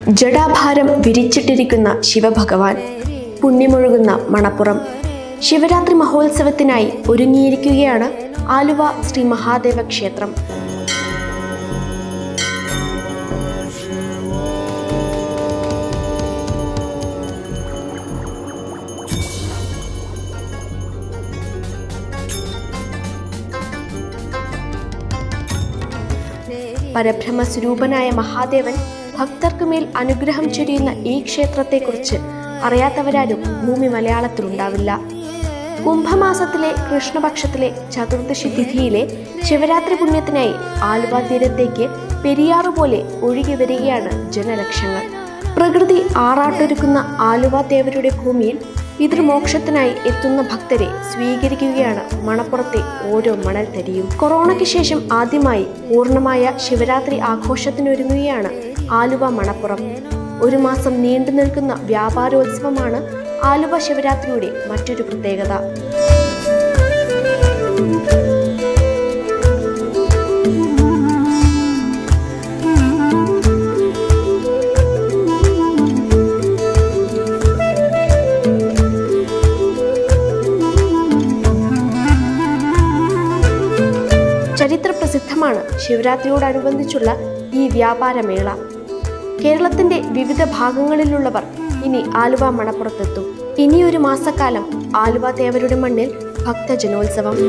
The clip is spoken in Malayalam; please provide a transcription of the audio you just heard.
ജഡാഭാരം വിരിച്ചിട്ടിരിക്കുന്ന ശിവഭഗവാൻ പുണ്യമൊഴുകുന്ന മണപ്പുറം ശിവരാത്രി മഹോത്സവത്തിനായി ഒരുങ്ങിയിരിക്കുകയാണ് ആലുവ ശ്രീ മഹാദേവ ക്ഷേത്രം പരബ്രഹ്മ സ്വരൂപനായ മഹാദേവൻ ഭക്തർക്ക് മേൽ അനുഗ്രഹം ചൊരിയുന്ന ഈ ക്ഷേത്രത്തെക്കുറിച്ച് അറിയാത്തവരാരും ഭൂമി മലയാളത്തിലുണ്ടാവില്ല കുംഭമാസത്തിലെ കൃഷ്ണപക്ഷത്തിലെ ചതുർദശി തിഥിയിലെ ശിവരാത്രി പുണ്യത്തിനായി ആലുവ തീരത്തേക്ക് പെരിയാറ് പോലെ ഒഴുകി വരികയാണ് ജനലക്ഷങ്ങൾ പ്രകൃതി ആറാട്ടൊരുക്കുന്ന ആലുവ ദേവരുടെ ഭൂമിയിൽ പിതൃമോക്ഷത്തിനായി എത്തുന്ന ഭക്തരെ സ്വീകരിക്കുകയാണ് മണപ്പുറത്തെ ഓരോ മണൽത്തരിയും കൊറോണയ്ക്ക് ശേഷം ആദ്യമായി പൂർണ്ണമായ ശിവരാത്രി ആഘോഷത്തിനൊരുങ്ങുകയാണ് ആലുവ മണപ്പുറം ഒരു മാസം നീണ്ടു നിൽക്കുന്ന വ്യാപാരോത്സവമാണ് ആലുവ ശിവരാത്രിയുടെ മറ്റൊരു പ്രത്യേകത ചരിത്ര പ്രസിദ്ധമാണ് ശിവരാത്രിയോടനുബന്ധിച്ചുള്ള ഈ വ്യാപാരമേള കേരളത്തിന്റെ വിവിധ ഭാഗങ്ങളിലുള്ളവർ ഇനി ആലുവ മണപ്പുറത്തെത്തും ഇനിയൊരു മാസക്കാലം ആലുവ തേവരുടെ മണ്ണിൽ ഭക്തജനോത്സവം